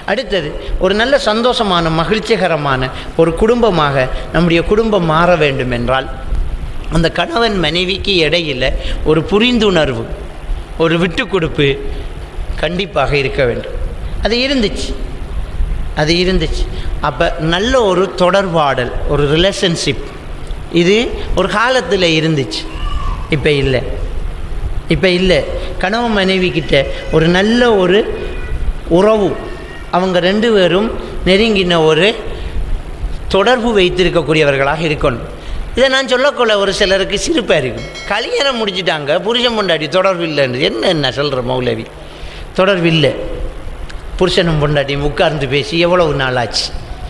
அடுத்தது ஒரு நல்ல சந்தோஷமான மகிழ்ச்சிகரமான ஒரு குடும்பமாக நம்முடைய குடும்பம் மாற வேண்டும் என்றால் அந்த கணவன் மனைவிக்கு இடையில் ஒரு புரிந்துணர்வு ஒரு விட்டு கொடுப்பு கண்டிப்பாக இருக்க வேண்டும் அது இருந்துச்சு அது இருந்துச்சு அப்போ நல்ல ஒரு தொடர்பாடல் ஒரு ரிலேஷன்ஷிப் இது ஒரு காலத்தில் இருந்துச்சு இப்போ இல்லை இப்போ இல்லை கணவன் மனைவி கிட்ட ஒரு நல்ல ஒரு உறவு அவங்க ரெண்டு பேரும் நெருங்கின ஒரு தொடர்பு வைத்திருக்கக்கூடியவர்களாக இருக்கணும் இதை நான் சொல்லக்கொள்ள ஒரு சிலருக்கு சிரிப்பாக இருக்கும் கல்யாணம் முடிச்சிட்டாங்க புருஷன் பொண்டாட்டி தொடர்பு இல்லைன்னு என்ன என்ன சொல்கிற மௌலவி தொடர்பு இல்லை புருஷனும் பொண்டாட்டியும் உட்கார்ந்து பேசி எவ்வளவு நாள் ஆச்சு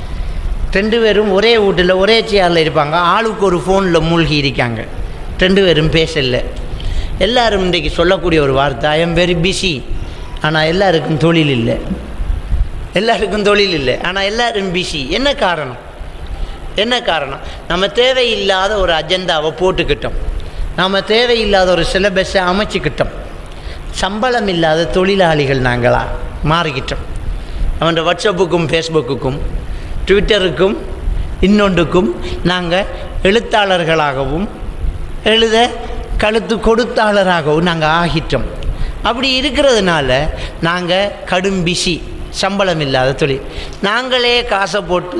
ரெண்டு பேரும் ஒரே வீட்டில் ஒரே சேரில் இருப்பாங்க ஆளுக்கு ஒரு ஃபோனில் மூழ்கி இருக்காங்க ரெண்டு பேரும் பேசல எல்லாரும் இன்றைக்கு சொல்லக்கூடிய ஒரு வார்த்தை ஐ எம் வெரி பிஸி ஆனால் எல்லாருக்கும் தொழில் இல்லை எல்லாருக்கும் தொழில் இல்லை ஆனால் எல்லாரும் பிஸி என்ன காரணம் என்ன காரணம் நம்ம தேவையில்லாத ஒரு அஜெண்டாவை போட்டுக்கிட்டோம் நாம் தேவையில்லாத ஒரு சிலபஸை அமைச்சுக்கிட்டோம் சம்பளம் இல்லாத தொழிலாளிகள் நாங்களா மாறிக்கிட்டோம் அவன் வாட்ஸ்அப்புக்கும் ஃபேஸ்புக்குக்கும் ட்விட்டருக்கும் இன்னொன்றுக்கும் நாங்கள் எழுத்தாளர்களாகவும் எழுத கழுத்து கொடுத்தாளராகவும் நாங்கள் ஆகிட்டோம் அப்படி இருக்கிறதுனால நாங்கள் கடும் பிஸி சம்பளம் இல்லாத தொழில் நாங்களே காசை போட்டு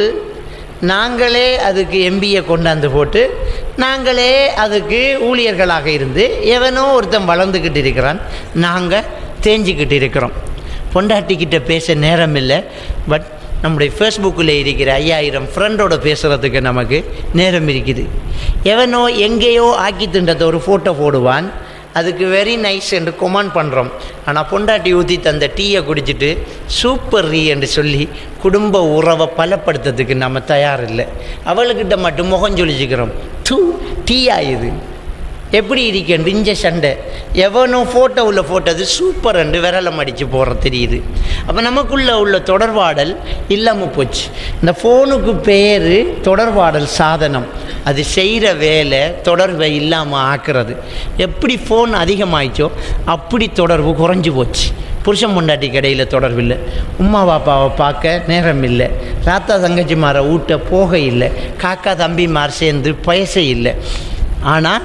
நாங்களே அதுக்கு எம்பியை கொண்டாந்து போட்டு நாங்களே அதுக்கு ஊழியர்களாக இருந்து எவனோ ஒருத்தன் வளர்ந்துக்கிட்டு இருக்கிறான் நாங்கள் தேஞ்சிக்கிட்டு இருக்கிறோம் பொண்டாட்டிக்கிட்ட பேச நேரம் இல்லை பட் நம்முடைய ஃபேஸ்புக்கில் இருக்கிற ஐயாயிரம் ஃப்ரெண்டோட பேசுகிறதுக்கு நமக்கு நேரம் இருக்குது எவனோ எங்கேயோ ஆக்கி தின்றத ஒரு ஃபோட்டோ போடுவான் அதுக்கு வெரி நைஸ் என்று கொமாண்ட் பண்ணுறோம் ஆனால் பொண்டாட்டி ஊற்றி தந்த டீயை குடிச்சிட்டு சூப்பர் ரீ என்று சொல்லி குடும்ப உறவை பலப்படுத்துறதுக்கு நம்ம தயார் இல்லை அவளுக்கிட்ட மட்டும் முகம் சொல்லிச்சுக்கிறோம் தூ டீ ஆயுது எப்படி இருக்கேன் இஞ்ச சண்டை எவனோ ஃபோட்டோவில் போட்டது சூப்பர் என்று விரலம் அடித்து போகிற தெரியுது அப்போ நமக்குள்ள உள்ள தொடர்பாடல் இல்லாமல் போச்சு இந்த ஃபோனுக்கு பேர் தொடர்பாடல் சாதனம் அது செய்கிற வேலை தொடர்பை இல்லாமல் ஆக்குறது எப்படி ஃபோன் அதிகமாயிச்சோ அப்படி தொடர்பு குறைஞ்சி போச்சு புருஷன் பொண்டாட்டி கடையில் தொடர்பு இல்லை உமா பாப்பாவை பார்க்க நேரம் இல்லை ராத்தா தங்கச்சிமாரை ஊட்ட போக இல்லை காக்கா தம்பிமார் சேர்ந்து பயச இல்லை ஆனால்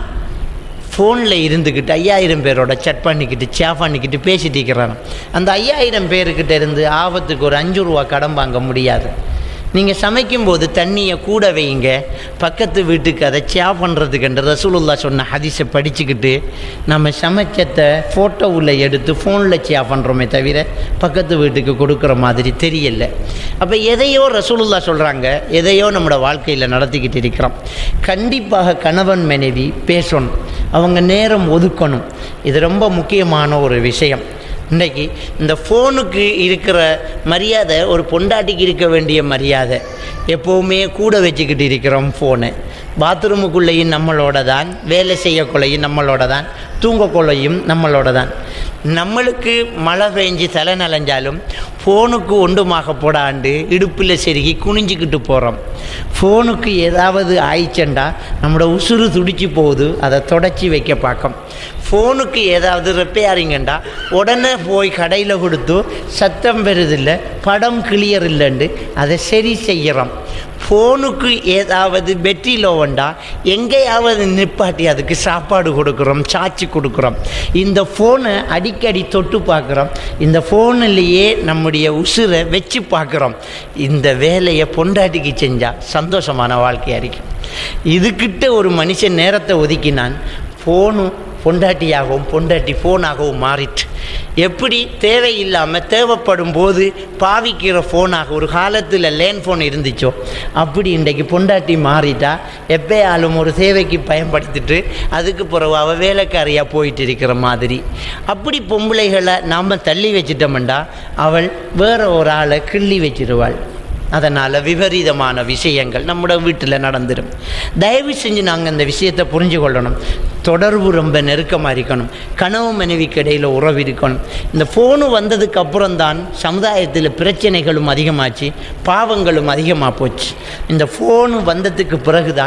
ஃபோனில் இருந்துக்கிட்டு ஐயாயிரம் பேரோட சட் பண்ணிக்கிட்டு சேஃப் பண்ணிக்கிட்டு பேசிட்டு இருக்கிறாங்க அந்த ஐயாயிரம் பேருக்கிட்ட இருந்து ஆபத்துக்கு ஒரு அஞ்சு ரூபா கடன் வாங்க முடியாது நீங்கள் சமைக்கும்போது தண்ணியை கூட வைங்க பக்கத்து வீட்டுக்கு அதை சேவ் பண்ணுறதுக்குன்ற ரசூலுல்லா சொன்ன ஹதீஸை படிச்சுக்கிட்டு நம்ம சமைச்சத்தை ஃபோட்டோவில் எடுத்து ஃபோனில் சேவ் பண்ணுறோமே தவிர பக்கத்து வீட்டுக்கு கொடுக்குற மாதிரி தெரியல அப்போ எதையோ ரசூலுல்லா சொல்கிறாங்க எதையோ நம்மளோட வாழ்க்கையில் நடத்திக்கிட்டு இருக்கிறோம் கண்டிப்பாக கணவன் மனைவி பேசணும் அவங்க நேரம் ஒதுக்கணும் இது ரொம்ப முக்கியமான ஒரு விஷயம் இன்றைக்கி இந்த ஃபோனுக்கு இருக்கிற மரியாதை ஒரு பொண்டாட்டிக்கு இருக்க வேண்டிய மரியாதை எப்போவுமே கூட வச்சுக்கிட்டு இருக்கிறோம் ஃபோனை பாத்ரூமுக்குள்ளேயும் நம்மளோட தான் வேலை செய்யக்குள்ளையும் நம்மளோட தான் தூங்கக்குள்ளையும் நம்மளோட தான் நம்மளுக்கு மழை பெஞ்சு தலை நனைஞ்சாலும் ஃபோனுக்கு ஒன்றுமாக போடாண்டு இடுப்பில் செருகி குனிஞ்சிக்கிட்டு போகிறோம் ஃபோனுக்கு ஏதாவது ஆயிச்சண்டா நம்மளோட உசுறு துடிச்சு போகுது அதை தொடச்சி வைக்க பார்க்கும் ஃபோனுக்கு ஏதாவது ரிப்பேரிங்கண்டா உடனே போய் கடையில் கொடுத்து சத்தம் வருதில்லை படம் கிளியர் இல்லைண்டு அதை சரி செய்கிறோம் ஃபோனுக்கு ஏதாவது பெட்ரி லோவண்டா எங்கேயாவது நிப்பாட்டி அதுக்கு சாப்பாடு கொடுக்குறோம் சாச்சி கொடுக்குறோம் இந்த ஃபோனை அடிக்கடி தொட்டு பார்க்குறோம் இந்த ஃபோனிலேயே நம்முடைய உசுரை வச்சு பார்க்குறோம் இந்த வேலையை பொண்டாட்டிக்கு செஞ்சால் சந்தோஷமான வாழ்க்கையாக இருக்கும் இதுக்கிட்ட ஒரு மனுஷன் நேரத்தை ஒதுக்கினான் ஃபோனும் பொண்டாட்டியாகவும் பொண்டாட்டி ஃபோனாகவும் மாறிட்டு எப்படி தேவையில்லாமல் தேவைப்படும் போது பாவிக்கிற ஃபோனாக ஒரு காலத்தில் லேன் ஃபோன் இருந்துச்சோ அப்படி இன்றைக்கு பொண்டாட்டி மாறிட்டா எப்பயாலும் ஒரு தேவைக்கு பயன்படுத்திட்டு அதுக்கு பிறகு அவள் வேலைக்காரியாக போயிட்டு இருக்கிற மாதிரி அப்படி பொம்பளைகளை நாம் தள்ளி வச்சிட்டோம்டா அவள் வேற ஒரு ஆளை கிள்ளி வச்சிருவாள் அதனால் விபரீதமான விஷயங்கள் நம்மளோட வீட்டில் நடந்துடும் தயவு செஞ்சு நாங்கள் இந்த விஷயத்தை புரிஞ்சு கொள்ளணும் தொடர்பு ரொம்ப நெருக்கமாக இருக்கணும் கனவு மனைவிக்கு இடையில் உறவு இருக்கணும் இந்த ஃபோனு வந்ததுக்கு அப்புறம் தான் சமுதாயத்தில் பிரச்சனைகளும் அதிகமாச்சு பாவங்களும் அதிகமாக போச்சு இந்த ஃபோனு வந்ததுக்கு பிறகு தான்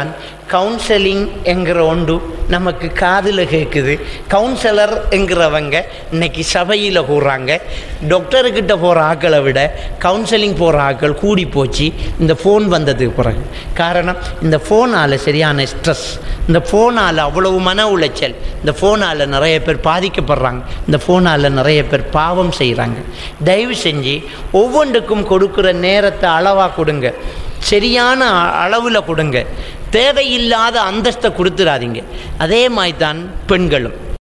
கவுன்சலிங் என்கிற ஒன்று நமக்கு காதில் கேட்குது கவுன்சிலர் என்கிறவங்க இன்னைக்கு சபையில் கூடுறாங்க டாக்டர்கிட்ட போகிற ஆக்களை விட கவுன்சிலிங் போகிற ஆட்கள் கூடி போச்சு இந்த ஃபோன் வந்ததுக்கு பிறகு காரணம் இந்த ஃபோனால் சரியான ஸ்ட்ரெஸ் இந்த ஃபோனால் அவ்வளவு மன உளைச்சல் இந்த ஃபோனால் நிறைய பேர் பாதிக்கப்படுறாங்க இந்த ஃபோனால் நிறைய பேர் பாவம் செய்கிறாங்க தயவு செஞ்சு ஒவ்வொன்றுக்கும் கொடுக்குற நேரத்தை அளவாக கொடுங்க சரியான அளவில் கொடுங்க தேவையில்லாத அந்தஸ்தை கொடுத்துடாதீங்க அதே மாதிரி தான் பெண்களும்